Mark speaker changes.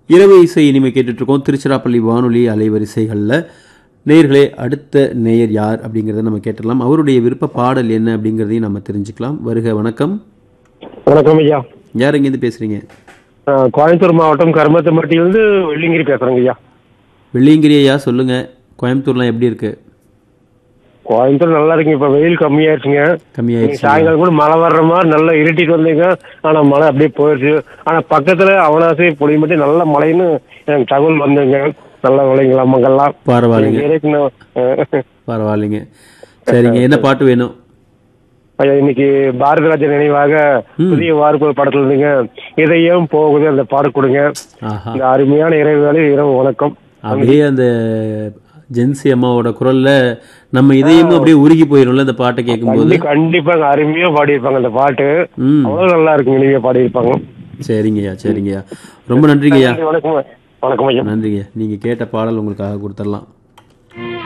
Speaker 1: இரவு இசை இனிமே கேட்டுட்டு இருக்கோம் திருச்சிராப்பள்ளி வானொலி அலைவரிசைகளில் நேயர்களே அடுத்த நேயர் யார் அப்படிங்கிறத நம்ம கேட்டுடலாம் அவருடைய விருப்ப பாடல் என்ன அப்படிங்கிறதையும் நம்ம தெரிஞ்சுக்கலாம் வருக வணக்கம்
Speaker 2: வணக்கம் ஐயா
Speaker 1: யார் எங்கேருந்து பேசுறீங்க
Speaker 2: அஹ், கோயம்புத்தூர் மாவட்டம் கருமத்தம்பட்டியிலிருந்து வெள்ளிங்கிரி பேசுறேங்க ஐயா
Speaker 1: வெள்ளியங்கிரி ஐயா சொல்லுங்க கோயம்புத்தூர்லாம் எப்படி இருக்கு
Speaker 2: கோயம்புத்தூர் நல்லா இருக்குங்க இப்ப வெயில் கம்மியாயிருச்சுங்க நீங்க
Speaker 1: கம்மியாயிடுச்சு
Speaker 2: சாயங்காலம் கூட மழை வர்ற மாதிரி நல்லா இருட்டிட்டு வந்தீங்க ஆனா மழை அப்படியே போயிடுச்சு ஆனா பக்கத்துல அவனாசி புளியம்பட்டி நல்ல மழைன்னு எனக்கு தகவல் வந்துங்க நல்ல விளைங்களா மங்கெல்லாம்
Speaker 1: பரவாயில்லைங்க
Speaker 2: இங்க இருக்கணும். அஹ்,
Speaker 1: பரவாயில்லைங்க சரிங்க என்ன பாட்டு வேணும்
Speaker 2: ஐயா இன்னைக்கு பாரதி ராஜா நினைவாக புதிய வார்ப்பு படத்துல இருந்தீங்க இதயம் போகுது அந்த பாடு கொடுங்க
Speaker 1: ஆஹா
Speaker 2: இந்த அருமையான இரவு வேலை இரவு வணக்கம்
Speaker 1: அப்படியே அந்த ஜென்சி அம்மாவோட குரல்ல நம்ம இதயமும் அப்படியே உருகி போயிரும்ல இந்த பாட்டை கேட்கும்போது
Speaker 2: கண்டி- கண்டிப்பாங்க அருமையா பாடியிருப்பாங்க அந்த பாட்டு
Speaker 1: ம்
Speaker 2: அவ்வளவு நல்லா இருக்குங்க நீங்க பாடியிருப்பாங்க
Speaker 1: சரிங்கய்யா சரிங்கய்யா ரொம்ப நன்றிங்கய்யா
Speaker 2: வணக்கம் வணக்கம் ஐயா
Speaker 1: நன்றிங்க நீங்க கேட்ட பாடல் உங்களுக்காக கொடுத்துடலாம்